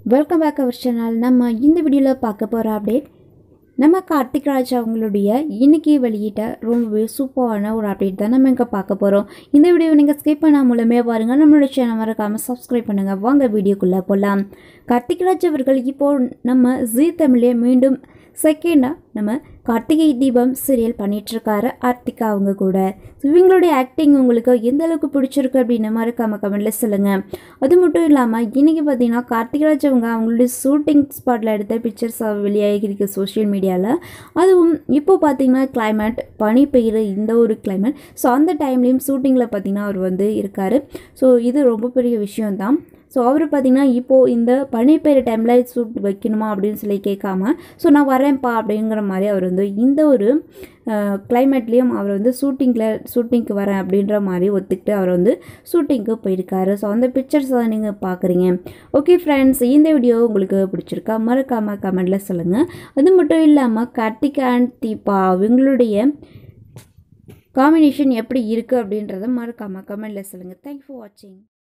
welcome back our channel நம்ம இந்த வீடியோவில் பார்க்க போகிற அப்டேட் நம்ம கார்த்திக் ராஜ் அவங்களுடைய இன்னைக்கு வெளியிட்ட ரொம்பவே சூப்பரான ஒரு அப்டேட் தான் நம்ம இங்கே பார்க்க போகிறோம் இந்த வீடியோ நீங்கள் ஸ்கிப் பண்ணால் மூலமே பாருங்கள் நம்மளோட சேனல் மறக்காமல் சப்ஸ்கிரைப் பண்ணுங்கள் வாங்க வீடியோக்குள்ளே போகலாம் கார்த்திக் ராஜ் அவர்கள் இப்போ நம்ம ஜீ தமிழே மீண்டும் செகண்டாக நம்ம கார்த்திகை தீபம் சீரியல் பண்ணிகிட்ருக்காரு ஆர்த்திகா அவங்க கூட So, இவங்களுடைய ஆக்டிங் உங்களுக்கு எந்த அளவுக்கு பிடிச்சிருக்கு அப்படின்னு மறக்காம கமெண்ட்டில் சொல்லுங்கள் அது மட்டும் இல்லாமல் இன்றைக்கி பார்த்தீங்கன்னா கார்த்திகராஜ் அவங்க அவங்களுடைய ஷூட்டிங் ஸ்பாட்டில் எடுத்த பிக்சர்ஸ் வெளியாகி இருக்கு சோஷியல் மீடியாவில் அதுவும் இப்போ பார்த்தீங்கன்னா climate பனி பெய்கிற இந்த ஒரு climate ஸோ அந்த டைம்லேயும் ஷூட்டிங்கில் பார்த்தீங்கன்னா அவர் வந்து இருக்கார் ஸோ இது ரொம்ப பெரிய விஷயம்தான் ஸோ அவர் பார்த்தீங்கன்னா இப்போது இந்த பனி பெய்கிற டைமில் ஷூட் வைக்கணுமா அப்படின்னு சொல்லி கேட்காம ஸோ நான் வரேன்ப்பா அப்படிங்கிற மாதிரி அவர் வந்து இந்த ஒரு கிளைமேட்லேயும் அவர் வந்து ஷூட்டிங்கில் ஷூட்டிங்க்கு வரேன் அப்படின்ற மாதிரி ஒத்துக்கிட்டு அவர் வந்து ஷூட்டிங்க்கு போயிருக்காரு ஸோ அந்த பிக்சர்ஸ் தான் நீங்கள் பார்க்குறீங்க ஓகே ஃப்ரெண்ட்ஸ் இந்த வீடியோ உங்களுக்கு பிடிச்சிருக்கா மறக்காமல் கமெண்டில் சொல்லுங்கள் அது மட்டும் இல்லாமல் கார்த்திக் அண்ட் தீபா அவங்களுடைய காம்பினேஷன் எப்படி இருக்குது அப்படின்றத மறக்காமல் கமெண்டில் சொல்லுங்கள் தேங்க்யூ ஃபார் வாட்சிங்